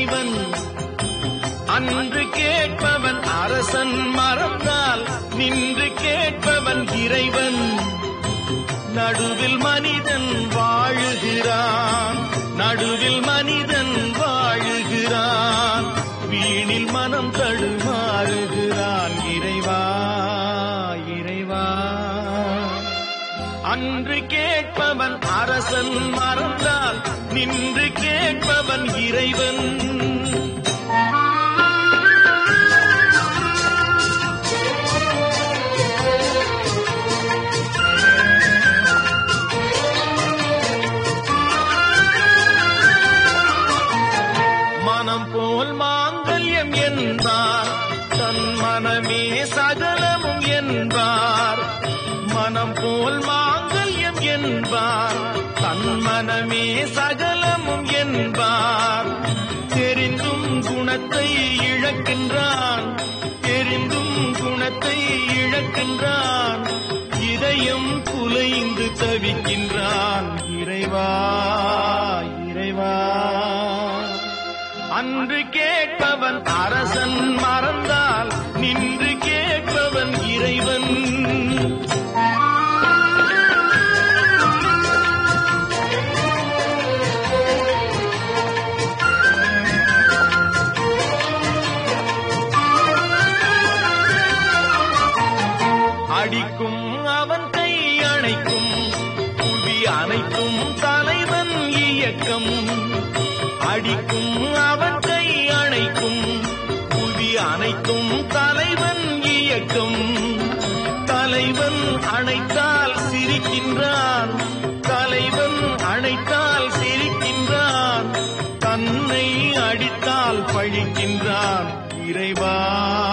இறைவன் அன்று கேட்பவன் அரசன் மறந்தால் நின்று கேட்பவன் இறைவன் நடுவில் மனிதன் வாழுகிறான் நடுவில் மனிதன் வாழுகிறான் வீணில் மனம் தடுமாறுகிறான் இறைவா இறைவா அன்று கேட்பவன் அரசன் மறந்தால் நின்று கேட்பவன் இறைவன் மனம் போல் மாங்கல்யம் என்பார் தன் மனமே சகலமும் என்பார் மனம் போல் மாங்கல்யம் என்பார் தன் மனமே சகலமும் என்பார் தெரிந்தும் குணத்தை இழக்கின்றான் தெரிந்தும் குணத்தை இழக்கின்றான் இதயம் குலைந்து தவிக்கின்றான் இறைவா இறைவா அன்று கேட்பவன் அரசன் மறந்தால் நின்று கேட்பவன் இறைவன் அடிக்கும் அவன் கை அணைக்கும் புவி அனைத்தும் தலைவன் இயக்கம் அடிக்கும் அவன் கை அணைக்கும் புவி அனைத்தும் தலைவன் இயக்கம் தலைவன் அணைத்தால் சிரிக்கின்றான் தலைவன் அணைத்தால் சிரிக்கின்றான் தன்னை அடித்தால் பழிக்கின்றான் இறைவா